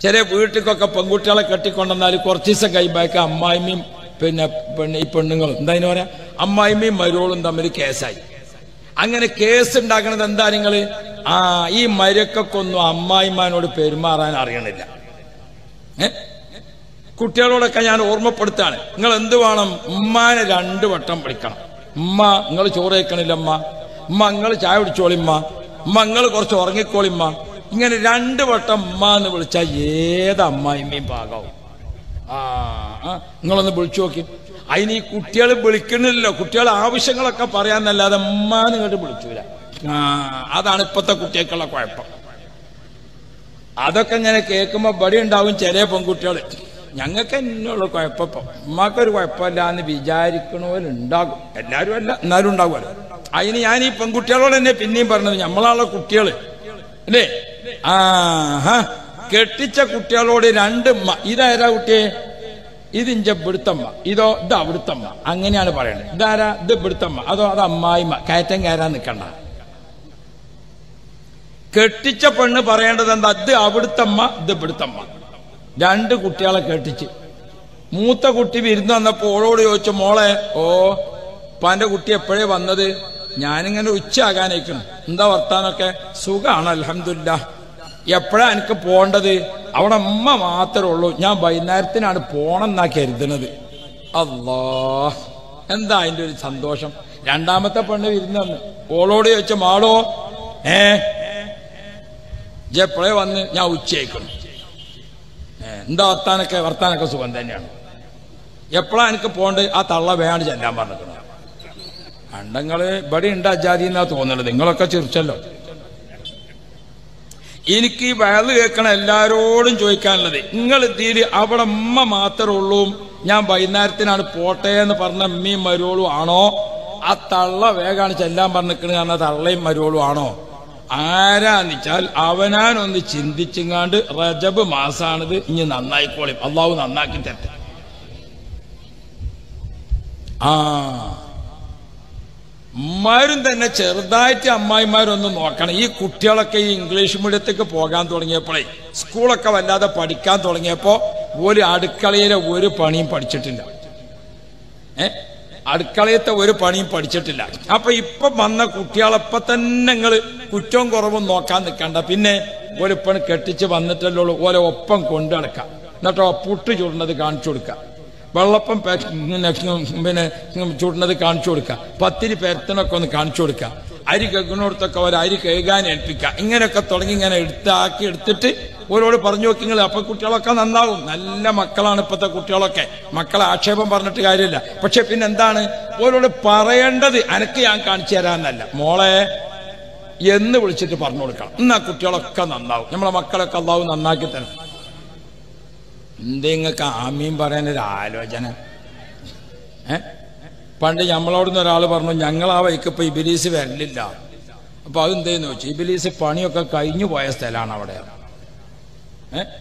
ചില വീട്ടിലേക്കൊക്കെ പെൺകുട്ടികളെ കെട്ടിക്കൊണ്ടെന്നാൽ കുറച്ച് ദിവസം കഴിയുമ്പോഴേക്ക് അമ്മായിമ്മയും പിന്നെ പെണ്ണ് ഈ പെണ്ണുങ്ങളും എന്താ ഇതിന് പറയാ അമ്മായിമ്മയും മരുവളും തമ്മിൽ കേസായി അങ്ങനെ കേസ് ഉണ്ടാക്കണത് എന്താ നിങ്ങൾ ആ ഈ മരക്കൊക്കൊന്നും അമ്മായിമാനോട് പെരുമാറാൻ അറിയണില്ല ഏ കുട്ടികളോടൊക്കെ ഞാൻ ഓർമ്മപ്പെടുത്താണ് നിങ്ങൾ എന്ത് വേണം ഉമ്മാനെ രണ്ടു വട്ടം വിളിക്കണം ഉമ്മ നിങ്ങൾ ചോറ് കഴിക്കണില്ല അമ്മ ഉമ്മ നിങ്ങൾ ചായ കുടിച്ചോളിമ്മ ഉമ്മ നിങ്ങൾ കുറച്ച് ഉറങ്ങിക്കോളിമ്മ ഇങ്ങനെ രണ്ട് വട്ടം ഉമ്മ എന്ന് വിളിച്ചാൽ ഏത് അമ്മായിമ്മയും പാകാവും ആ ആ, നിങ്ങളൊന്ന് വിളിച്ചു നോക്കി അതിന് ഈ കുട്ടികൾ വിളിക്കണില്ലല്ലോ കുട്ടികൾ ആവശ്യങ്ങളൊക്കെ പറയാന്നല്ലാതെ ഉമ്മാന്ന് ഇങ്ങോട്ട് വിളിച്ചൂല ആ അതാണ് ഇപ്പത്തെ കുട്ടികൾക്കുള്ള കുഴപ്പം അതൊക്കെ ഇങ്ങനെ കേൾക്കുമ്പോ ബടി ഉണ്ടാവും ചില പെൺകുട്ടികൾ ഞങ്ങൾക്ക് എന്നുള്ള കുഴപ്പം ഉമ്മാക്കൊരു കുഴപ്പമില്ല എന്ന് വിചാരിക്കണവരുണ്ടാകും എല്ലാവരും അല്ല എന്നാലും ഉണ്ടാകുമല്ലോ അതിന് ഞാൻ ഈ പെൺകുട്ടികളോട് തന്നെ പിന്നെയും പറഞ്ഞത് നമ്മളാണല്ലോ കുട്ടികൾ അല്ലേ ആ ഹാ കെട്ടിച്ച കുട്ടികളോട് രണ്ട് ഉമ്മ ഇതാരാ കുട്ടിയെ ഇത് ഇഞ്ച ഇവിടുത്തമ്മ ഇതോ ഇത് അവിടുത്തമ്മ അങ്ങനെയാണ് പറയണത് ഇതാരാ ഇത് ഇവിടുത്തമ്മ അതോ അത് അമ്മായിമ്മ കയറ്റം കയറാൻ നിൽക്കണ്ട കെട്ടിച്ച പെണ്ണ് പറയേണ്ടത് എന്താ ഇത് അവിടുത്തമ്മ ഇത് ഇവിടുത്തമ്മ രണ്ട് കുട്ടികളെ കെട്ടിച്ച് മൂത്ത കുട്ടി വിരുന്ന് വന്നപ്പോ ഓളോട് ചോദിച്ചു മോളെ ഓ ഉപ്പാന്റെ കുട്ടി എപ്പോഴേ വന്നത് ഞാനിങ്ങനെ ഉച്ചയാകാനേക്കണം എന്താ വർത്താനൊക്കെ സുഖാണ് അലഹമില്ല എപ്പോഴാ എനിക്ക് പോണ്ടത് അവിടെ അമ്മ മാത്രമേ ഉള്ളൂ ഞാൻ വൈകുന്നേരത്തിനാണ് പോണെന്നാ കരുതണത് അല്ലാ എന്താ അതിന്റെ ഒരു സന്തോഷം രണ്ടാമത്തെ പെണ്ണ് വിരുന്ന് വന്ന് ഓളോട് ചോദിച്ച മാളോ ഏ എപ്പോഴേ വന്ന് ഞാൻ ഉച്ചയായിക്കണം എന്താ വർത്താനൊക്കെ വർത്താനൊക്കെ സുഖം തന്നെയാണ് എപ്പോഴാ എനിക്ക് പോണ്ട് ആ തള്ള വേണ്ട ചെല്ലാൻ പറഞ്ഞിട്ടുണ്ട് അണ്ടങ്ങള് ഇവിടെ ഉണ്ട് അജാതി എന്നാ തോന്നുന്നത് നിങ്ങളൊക്കെ ചിരിച്ചല്ലോ എനിക്ക് ഈ വയല് കേൾക്കണ എല്ലാരോടും ചോദിക്കാനുള്ളത് നിങ്ങൾ ഇതിൽ അവിടെ അമ്മ മാത്രമേ ഉള്ളൂ ഞാൻ വൈകുന്നേരത്തിനാണ് പോട്ടെ എന്ന് പറഞ്ഞ അമ്മയും മരുവോളും ആണോ ആ തള്ള വേഗമാണ് ചെല്ലാൻ പറഞ്ഞിരിക്കണ കാരണം തള്ളയും മരുവോളും ആണോ ആരാന്ന് വെച്ചാൽ അവനാനൊന്ന് ചിന്തിച്ചിങ്ങാണ്ട് റജബ് മാസാണിത് ഇനി നന്നായിക്കോളും അള്ളാഹു നന്നാക്കി തരട്ടെ ആ ഉമ്മാരും തന്നെ ചെറുതായിട്ട് അമ്മായിമാരൊന്ന് നോക്കണം ഈ കുട്ടികളൊക്കെ ഈ ഇംഗ്ലീഷ് മീഡിയത്തേക്ക് പോകാൻ തുടങ്ങിയപ്പോഴേ സ്കൂളൊക്കെ വല്ലാതെ പഠിക്കാൻ തുടങ്ങിയപ്പോ ഒരു അടുക്കളയിലെ ഒരു പണിയും പഠിച്ചിട്ടില്ല ഏ അടുക്കളയത്തെ ഒരു പണിയും പഠിച്ചിട്ടില്ല അപ്പൊ ഇപ്പൊ വന്ന കുട്ടികളെപ്പൊ തന്നെ നിങ്ങൾ കുറ്റവും കുറവും നോക്കാൻ നിൽക്കണ്ട പിന്നെ ഒരിപ്പണ് കെട്ടിച്ച് വന്നിട്ടല്ലോ ഓലെ ഒപ്പം കൊണ്ടു നടക്കാം എന്നിട്ടോ പുട്ട് ചുടുന്നത് കാണിച്ചു കൊടുക്കാം വെള്ളപ്പം പെ- ഇങ്ങനെ പിന്നെ ചുടുന്നത് കാണിച്ചു കൊടുക്കുക പത്തിരി പെരത്തനൊക്കെ ഒന്ന് കാണിച്ചു കൊടുക്കുക അരി കഴുകുന്നിടത്തൊക്കെ ഒരു അരി കഴുകാൻ ഏൽപ്പിക്കുക ഇങ്ങനെയൊക്കെ തുടങ്ങി ഇങ്ങനെ എടുത്താക്കി എടുത്തിട്ട് ഓരോട് പറഞ്ഞു നോക്കിങ്ങൾ അപ്പൊ കുട്ടികളൊക്കെ നന്നാവും നല്ല മക്കളാണ് ഇപ്പോഴത്തെ കുട്ടികളൊക്കെ മക്കളെ ആക്ഷേപം പറഞ്ഞിട്ട് കാര്യമില്ല പക്ഷെ പിന്നെ എന്താണ് ഓരോട് പറയേണ്ടത് അനക്ക് ഞാൻ കാണിച്ചു തരാന്നല്ല മോളെ എന്ന് വിളിച്ചിട്ട് പറഞ്ഞു കൊടുക്കണം എന്നാ കുട്ടികളൊക്കെ നന്നാവും നമ്മളെ മക്കളൊക്കെ അള്ളാവും നന്നാക്കി തരണം എന്തെങ്ങൾക്ക് ആമീൻ പറയാനൊരു ആലോചന ഏ പണ്ട് നമ്മളോടുന്ന് ഒരാൾ പറഞ്ഞു ഞങ്ങൾ ആ വഴിക്ക് ഇപ്പൊ ഇബിലീസ് വരലില്ല അപ്പൊ അതെന്തേന്ന് വെച്ചു ഇബിലീസ് പണിയൊക്കെ കഴിഞ്ഞു പോയ സ്ഥലമാണ് അവിടെ ഏ